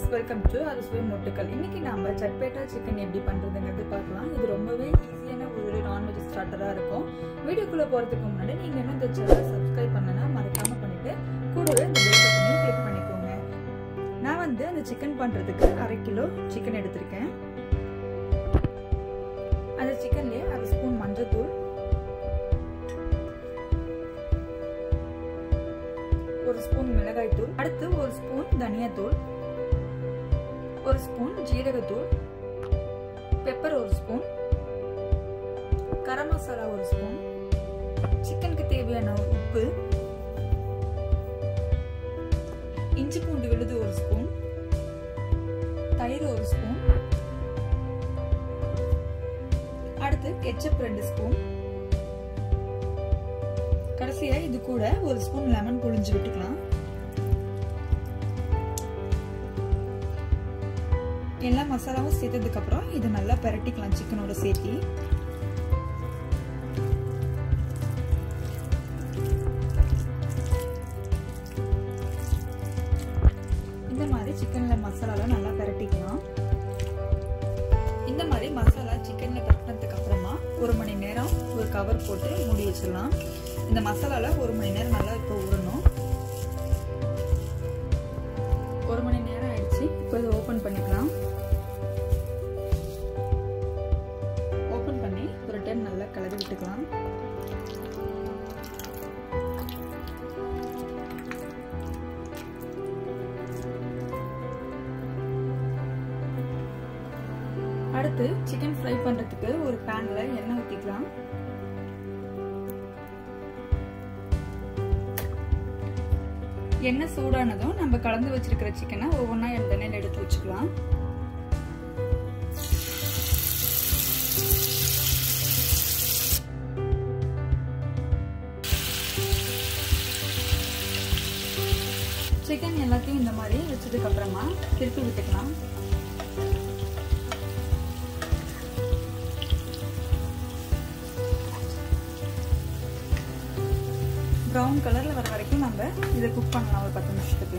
welcome to அறுசுவை மொட்டுக்கள் இன்னைக்கு நாம சட்பேட்டா சிக்கன் எப்படி பண்றதுங்கிறது பார்க்கலாம் இது ரொம்பவே ஈஸியான ஒரு நான்வெஜ் ஸ்டார்டரா இருக்கும் வீடியோக்குள்ள போறதுக்கு முன்னாடி நீங்க இன்னும் இந்த சேனலை சப்ஸ்கிரைப் பண்ணனா மறக்காம பண்ணிட்டு கூடவே இந்த பெல் பட்டனையும் கிளிக் பண்ணிக்கோங்க நான் வந்து அந்த சிக்கன் பண்றதுக்கு அரை கிலோ சிக்கன் எடுத்திருக்கேன் அந்த சிக்கன்லயே அரை ஸ்பூன் மஞ்சள்தூள் ஒரு ஸ்பூன் மிளகாய்த்தூள் அடுத்து ஒரு ஸ்பூன் தனியாத்தூள் ஒரு ஸ்பூன் ஜீரகத்தூள் பெப்பர் ஒரு ஸ்பூன் கரம் மசாலா ஒரு ஸ்பூன் சிக்கனுக்கு தேவையான உப்பு இஞ்சி பூண்டு விழுது ஒரு ஸ்பூன் தயிர் ஒரு ஸ்பூன் அடுத்து கெச்சப் ரெண்டு ஸ்பூன் கடைசியா இது கூட ஒரு ஸ்பூன் லெமன் புழிஞ்சு விட்டுக்கலாம் எல்லா மசாலாவும் சேர்த்ததுக்கு அப்புறம் இது நல்லா பெரட்டிக்கலாம் சிக்கனோட சேர்த்தி இந்த மாதிரி சிக்கன்ல மசாலாலாம் நல்லா பெரட்டிக்கலாம் இந்த மாதிரி மசாலா சிக்கன்ல பெரட்டினதுக்கு அப்புறமா ஒரு மணி நேரம் ஒரு கவர் போட்டு மூடி வச்சிடலாம் இந்த மசாலால ஒரு மணி நேரம் நல்லா இப்போ ஊறணும் ஒரு மணி நேரம் ஆயிடுச்சு இப்போ இதை ஓப்பன் பண்ணிக்கலாம் ஓப்பன் பண்ணி ஒரு டைம் நல்லா கலரி விட்டுக்கலாம் அடுத்து சிக்கன் ஃப்ரை பண்றதுக்கு ஒரு பேன்ல எண்ணெய் ஊற்றிக்கலாம் எண்ணெய் சூடானதும் நம்ம கலந்து வச்சிருக்கிற சிக்கனை ஒவ்வொன்றா எண்ணெயில் எடுத்து வச்சுக்கலாம் சிக்கன் எல்லாத்தையும் இந்த மாதிரி வச்சதுக்கு அப்புறமா திருப்பி விட்டுக்கலாம் ப்ரௌன் கலரில் வர வரைக்கும் நம்ம இதை குக் பண்ணலாம் ஒரு பத்து நிமிஷத்துக்கு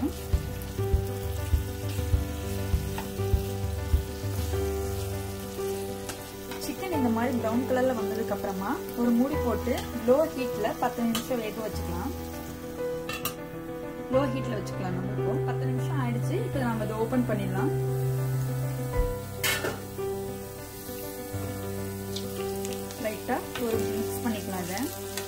சிக்கன் இந்த மாதிரி ப்ரௌன் கலரில் வந்ததுக்கு அப்புறமா ஒரு மூடி போட்டு லோ ஹீட்டில் பத்து நிமிஷம் வேக வச்சுக்கலாம் லோ ஹீட்டில் வச்சுக்கலாம் நம்ம இப்போ பத்து நிமிஷம் ஆயிடுச்சு இப்போ நம்ம இதை ஓப்பன் பண்ணிடலாம் லைட்டாக ஒரு மிக்ஸ் பண்ணிக்கலாம் இதை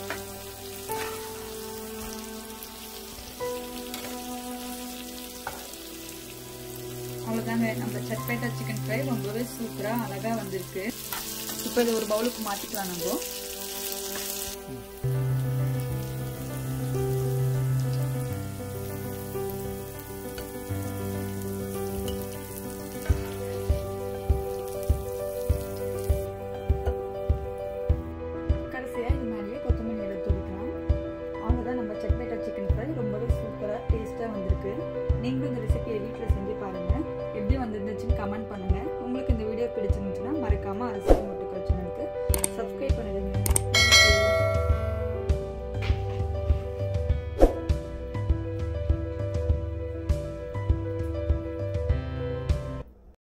அவ்வளோதாங்க நம்ம சட்பேட்டா சிக்கன் ஃப்ரை ரொம்பவே சூப்பராக அழகாக வந்திருக்கு இப்போ இது ஒரு பவுலுக்கு மாற்றிக்கலாம் நம்ம கடைசியாக இது மேலேயே கொத்தமல்லி எடுத்து ஊற்றலாம் அவ்வளோதான் நம்ம சட்பேட்டா சிக்கன் ஃப்ரை ரொம்பவே சூப்பராக டேஸ்ட்டாக வந்திருக்கு நீங்களும் இந்த ரெசிபியை வீட்டில் செஞ்சு பாருங்கள் எப்படி வந்துருந்துச்சுன்னு கமெண்ட் பண்ணுங்கள் உங்களுக்கு இந்த வீடியோ பிடிச்சிருந்துச்சுன்னா மறக்காமல் அரசு முட்டுக்கள் சேனலுக்கு